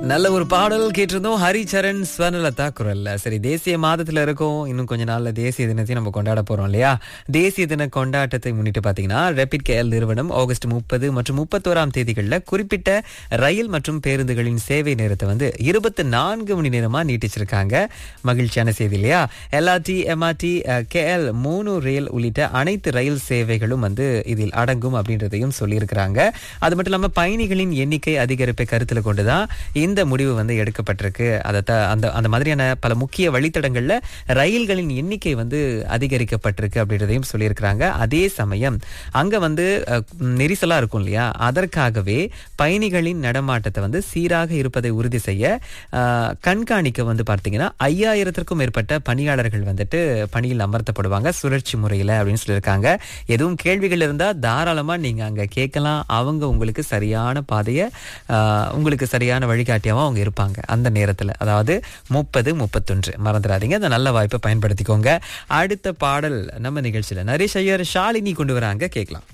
நல்ல ஒரு பாடல் கேட்டிருந்தோம் ஹரிச்சரண் ஸ்வர்ணலதா குரல்ல சரி தேசிய மாதத்துல இருக்கோம் இன்னும் கொஞ்ச நாள்ல தேசிய தினத்தையும் நம்ம கொண்டாட போறோம் இல்லையா தேசிய தின கொண்டாட்டத்தை முன்னிட்டு பாத்தீங்கன்னா ரெபிட் கேஎல் நிறுவனம் ஆகஸ்ட் முப்பது மற்றும் முப்பத்தோராம் தேதிகளில் குறிப்பிட்ட ரயில் மற்றும் பேருந்துகளின் சேவை நேரத்தை வந்து இருபத்தி நான்கு மணி நேரமா நீட்டிச்சிருக்காங்க மகிழ்ச்சியான செய்தி இல்லையா எல்ஆர்டி எம்ஆர்டி கேஎல் மூணு ரயில் உள்ளிட்ட அனைத்து ரயில் சேவைகளும் வந்து இதில் அடங்கும் அப்படின்றதையும் சொல்லியிருக்கிறாங்க அது மட்டும் இல்லாம பயணிகளின் எண்ணிக்கை அதிகரிப்பை கருத்தில் கொண்டுதான் இந்த முடிவு வந்து எடுக்கப்பட்டிருக்கு அதை த- அந்த அந்த மாதிரியான பல முக்கிய வழித்தடங்கள்ல ரயில்களின் எண்ணிக்கை வந்து அதிகரிக்கப்பட்டிருக்கு அப்படின்றதையும் சொல்லியிருக்கிறாங்க அதே சமயம் அங்க வந்து அஹ், நெரிசலா இருக்கும் இல்லையா அதற்காகவே பயணிகளின் நடமாட்டத்தை வந்து சீராக இருப்பதை உறுதி செய்ய அஹ், கண்காணிக்க வந்து பார்த்தீங்கன்னா ஐயாயிரத்திற்கும் மேற்பட்ட பணியாளர்கள் வந்துட்டு பணியில் அமர்த்தப்படுவாங்க சுழற்சி முறையில் அப்படின்னு சொல்லியிருக்காங்க எதுவும் கேள்விகள் இருந்தா தாராளமா நீங்க அங்க கேட்கலாம் அவங்க உங்களுக்கு சரியான பாதையை ஆஹ், உங்களுக்கு சரியான வழிகாட்டியாவும் அவங்க இருப்பாங்க அந்த நேரத்துல அதாவது முப்பது முப்பத்தொன்று மறந்துடாதீங்க அந்த நல்ல வாய்ப்பை பயன்படுத்திக்கோங்க அடுத்த பாடல் நம்ம நிகழ்ச்சியில நரேஷ் ஐயர் ஷாலினி கொண்டு வராங்க கேட்கலாம்